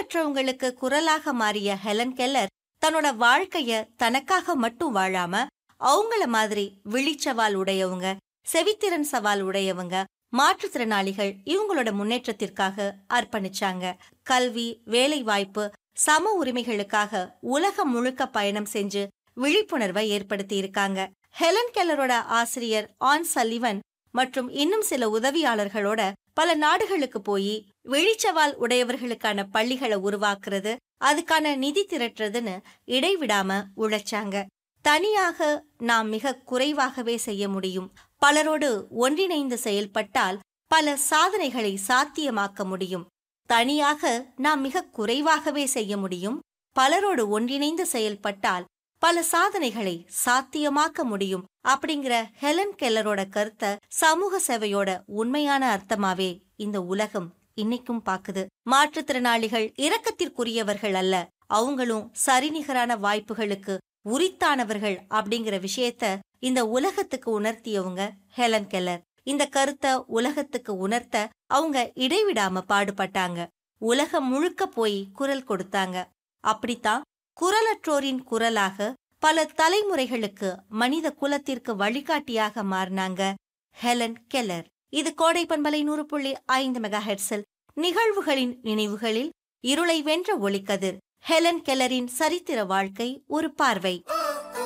குரலற்றவங்களுக்கு குரலாக மாறிய Helen Keller தன்னோட வாழ்க்கைய தனக்காக மட்டும் வாழாம அவங்கள மாதிரி விழிச்சவால் உடையவங்க செவித்திறன் சவால் உடையவங்க மாற்றுத்திறனாளிகள் இவங்களோட முன்னேற்றத்திற்காக அர்ப்பணிச்சாங்க கல்வி வேலை வாய்ப்பு சம உரிமைகளுக்காக உலகம் முழுக்க பயணம் செஞ்சு விழிப்புணர்வை ஏற்படுத்தி இருக்காங்க ஹெலன் கெல்லரோட ஆசிரியர் ஆன் சல்லிவன் மற்றும் இன்னும் சில உதவியாளர்களோட பல நாடுகளுக்கு போய் விழிச்சவால் உடையவர்களுக்கான பள்ளிகளை உருவாக்குறது அதுக்கான நிதி திரட்டுறதுன்னு இடைவிடாம உழைச்சாங்க தனியாக நாம் மிக குறைவாகவே செய்ய முடியும் பலரோடு ஒன்றிணைந்து செயல்பட்டால் பல சாதனைகளை சாத்தியமாக்க முடியும் தனியாக நாம் மிக குறைவாகவே செய்ய முடியும் பலரோடு ஒன்றிணைந்து செயல்பட்டால் பல சாதனைகளை சாத்தியமாக்க முடியும் அப்படிங்கிற ஹெலன் கெல்லரோட கருத்தை சமூக சேவையோட உண்மையான அர்த்தமாவே இந்த உலகம் இன்னைக்கும் பாக்குது மாற்றுத்திறனாளிகள் இரக்கத்திற்குரியவர்கள் அல்ல அவங்களும் சரிநிகரான வாய்ப்புகளுக்கு உரித்தானவர்கள் அப்படிங்கிற விஷயத்த இந்த உலகத்துக்கு உணர்த்தியவங்க ஹெலன் கெல்லர் இந்த கருத்தை உலகத்துக்கு உணர்த்த அவங்க இடைவிடாம பாடுபட்டாங்க உலகம் முழுக்க போய் குரல் கொடுத்தாங்க அப்படித்தான் குரலற்றோரின் குரலாக பல தலைமுறைகளுக்கு மனித குலத்திற்கு வழிகாட்டியாக மாறினாங்க ஹெலன் கெல்லர் இது கோடை பண்பலை நூறு புள்ளி ஐந்து மெகா ஹெட்ஸில் நிகழ்வுகளின் நினைவுகளில் இருளை வென்ற ஒளிக்கதிர் ஹெலன் கெல்லரின் சரித்திர வாழ்க்கை ஒரு பார்வை